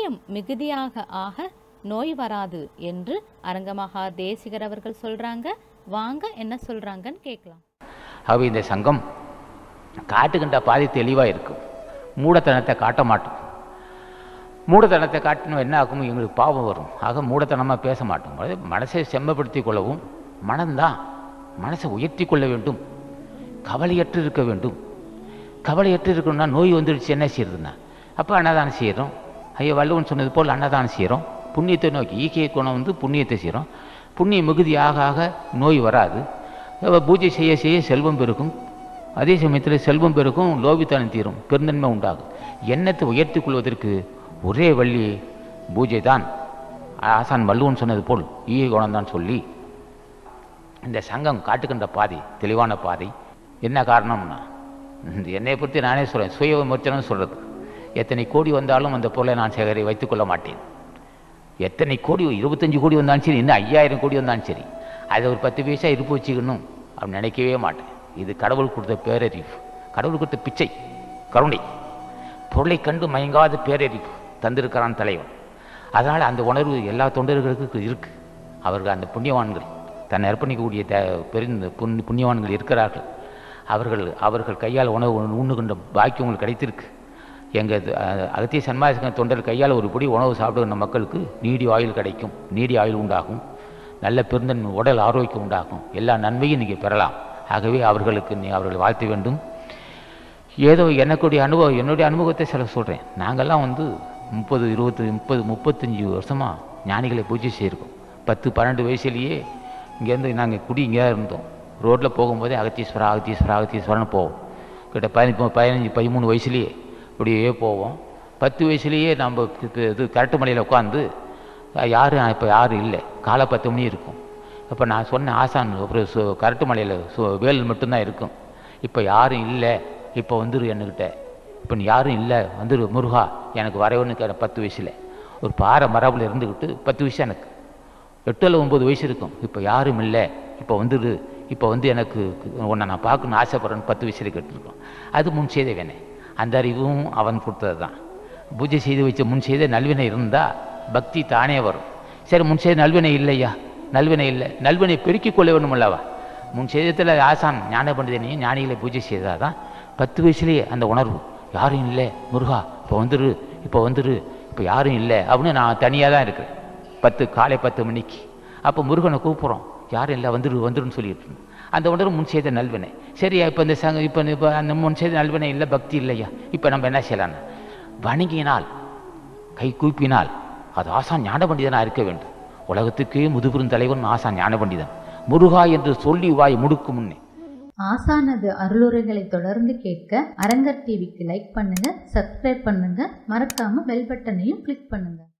புண்ணியம் மிகுதியாக ஆக நோய் வராது என்று அரங்கமகா தேசிகர் அவர்கள் சொல்றாங்க வாங்க என்ன சொல்றாங்கன்னு கேட்கலாம் ஆகவே இந்த சங்கம் காட்டுகின்ற பாதை தெளிவாக இருக்கும் மூடத்தனத்தை காட்ட மாட்டோம் மூடத்தனத்தை காட்டினோம் என்ன ஆகும் எங்களுக்கு பாவம் வரும் ஆக மூடத்தனமாக பேச மாட்டோம் அதாவது மனசை செம்மப்படுத்திக் கொள்ளவும் மனம்தான் மனசை உயர்த்தி கொள்ள வேண்டும் கவலையற்று இருக்க வேண்டும் கவலையற்று இருக்கணும்னா நோய் வந்துடுச்சு என்ன செய்யறதுன்னா அப்போ அன்னதானம் செய்கிறோம் ஐயா வள்ளுவன் சொன்னது போல் அன்னதானம் செய்கிறோம் புண்ணியத்தை நோக்கி ஈக்கிய குணம் வந்து புண்ணியத்தை செய்கிறோம் புண்ணியம் மிகுதி ஆக ஆக நோய் வராது அப்ப பூஜை செய்ய செய்ய செல்வம் பெருக்கும் அதே சமயத்தில் செல்வம் பெருக்கும் லோபித்தனம் தீரும் பெருந்தன்மை உண்டாகும் எண்ணத்தை உயர்த்தி கொள்வதற்கு ஒரே வழி பூஜை தான் ஆசான் வள்ளுவன் சொன்னது போல் ஈகை குணம் தான் சொல்லி இந்த சங்கம் காட்டுகின்ற பாதை தெளிவான பாதை என்ன காரணம்னா இந்த என்னை பற்றி நானே சொல்கிறேன் சுய விமர்சனம் சொல்கிறது எத்தனை கோடி வந்தாலும் அந்த பொருளை நான் சேகரி வைத்துக்கொள்ள மாட்டேன் எத்தனை கோடி இருபத்தஞ்சு கோடி வந்தாலும் சரி இன்னும் ஐயாயிரம் கோடி வந்தாலும் சரி அதை ஒரு பத்து பைசா இருப்பு வச்சுக்கணும் அப்படின்னு நினைக்கவே மாட்டேன் இது கடவுள் கொடுத்த பேரறிவு கடவுள் கொடுத்த பிச்சை கருணை பொருளை கண்டு மயங்காத பேரறிவு தந்திருக்கிறான் தலைவன் அதனால் அந்த உணர்வு எல்லா தொண்டர்களுக்கும் இருக்கு அவர்கள் அந்த புண்ணியவான்கள் தன்னை அர்ப்பணிக்கக்கூடிய த பெருந்த புண்ணி புண்ணியவான்கள் இருக்கிறார்கள் அவர்கள் அவர்கள் கையால் உணவு உண்ணுகின்ற பாக்கியம் உங்களுக்கு கிடைத்திருக்கு எங்கள் அகத்திய சன்மாசங்க தொண்டர் கையால் ஒரு பிடி உணவு சாப்பிடுகின்ற மக்களுக்கு நீடி ஆயுள் கிடைக்கும் நீடி ஆயுள் உண்டாகும் நல்ல பெருந்தன் உடல் ஆரோக்கியம் உண்டாகும் எல்லா நன்மையும் நீங்கள் பெறலாம் ஆகவே அவர்களுக்கு நீ அவர்களை வாழ்த்த வேண்டும் ஏதோ எனக்குடைய அனுபவம் என்னுடைய அனுபவத்தை சில சொல்கிறேன் நாங்கள்லாம் வந்து முப்பது இருபத்தி முப்பது முப்பத்தஞ்சு வருஷமாக ஞானிகளை பூஜை செய்யிருக்கோம் பத்து பன்னெண்டு வயசுலேயே இங்கேருந்து நாங்கள் குடி இங்கே தான் இருந்தோம் ரோட்டில் போகும்போதே அகத்தீஸ்வரா அகத்தீஸ்வரா அகத்தீஸ்வரன்னு போவோம் கிட்ட பதினஞ்சு பதினஞ்சு பதிமூணு வயசுலேயே இப்படியே போவோம் பத்து வயசுலேயே நம்ம இது இது கரட்டு மலையில் உட்காந்து யாரும் இப்போ யாரும் இல்லை காலை பத்து மணி இருக்கும் இப்போ நான் சொன்ன ஆசான் அப்புறம் சு கரட்டு மலையில் சு வேல் மட்டும்தான் இருக்கும் இப்போ யாரும் இல்லை இப்போ வந்துரு என்கிட்ட இப்போ நீ யாரும் இல்லை வந்துரு முருகா எனக்கு வரவன்னு கேட்ட பத்து வயசில் ஒரு பாறை மரபில் இருந்துக்கிட்டு பத்து வயசு எனக்கு எட்டு அல்ல ஒம்பது வயசு இருக்கும் இப்போ யாரும் இல்லை இப்போ வந்துடு இப்போ வந்து எனக்கு உன்னை நான் பார்க்கணும்னு ஆசைப்படுறேன்னு பத்து வயசில் கேட்டிருக்கோம் அது முன் செய்த வேணே அந்த அறிவும் அவன் கொடுத்தது தான் பூஜை செய்து வச்ச முன் செய்த நல்வினை இருந்தால் பக்தி தானே வரும் சரி முன் செய்த நல்வினை இல்லையா நல்வினை இல்லை நல்வினை பெருக்கிக் கொள்ள வேண்டும் அல்லவா முன் செய்தத்தில் ஆசான் ஞான பண்டிதனையும் ஞானிகளை பூஜை செய்தால் தான் பத்து வயசுலேயே அந்த உணர்வு யாரும் இல்லை முருகா இப்போ வந்துரு இப்போ வந்துரு இப்போ யாரும் இல்லை அப்படின்னு நான் தனியாக தான் இருக்கிறேன் பத்து காலை பத்து மணிக்கு அப்போ முருகனை கூப்பிட்றோம் யாரும் இல்லை வந்துரு வந்துருன்னு சொல்லிட்டு இருந்தோம். அந்த உணர்வு முன் செய்த நல்வினை சரியா இப்போ இந்த சங்க இப்போ இப்போ அந்த முன் செய்த நல்வினை இல்லை பக்தி இல்லையா இப்போ நம்ம என்ன செய்யலாம்னா வணங்கினால் கை கூப்பினால் அது ஆசான் ஞான பண்டிதனாக இருக்க வேண்டும் உலகத்துக்கே முதுபெரும் தலைவன் ஆசான் ஞான பண்டிதன் முருகா என்று சொல்லி வாய் முடுக்கும் முன்னே ஆசானது அருளுரைகளை தொடர்ந்து கேட்க அரங்கர் டிவிக்கு லைக் பண்ணுங்க சப்ஸ்கிரைப் பண்ணுங்க மறக்காம பெல் பட்டனையும் கிளிக் பண்ணுங்க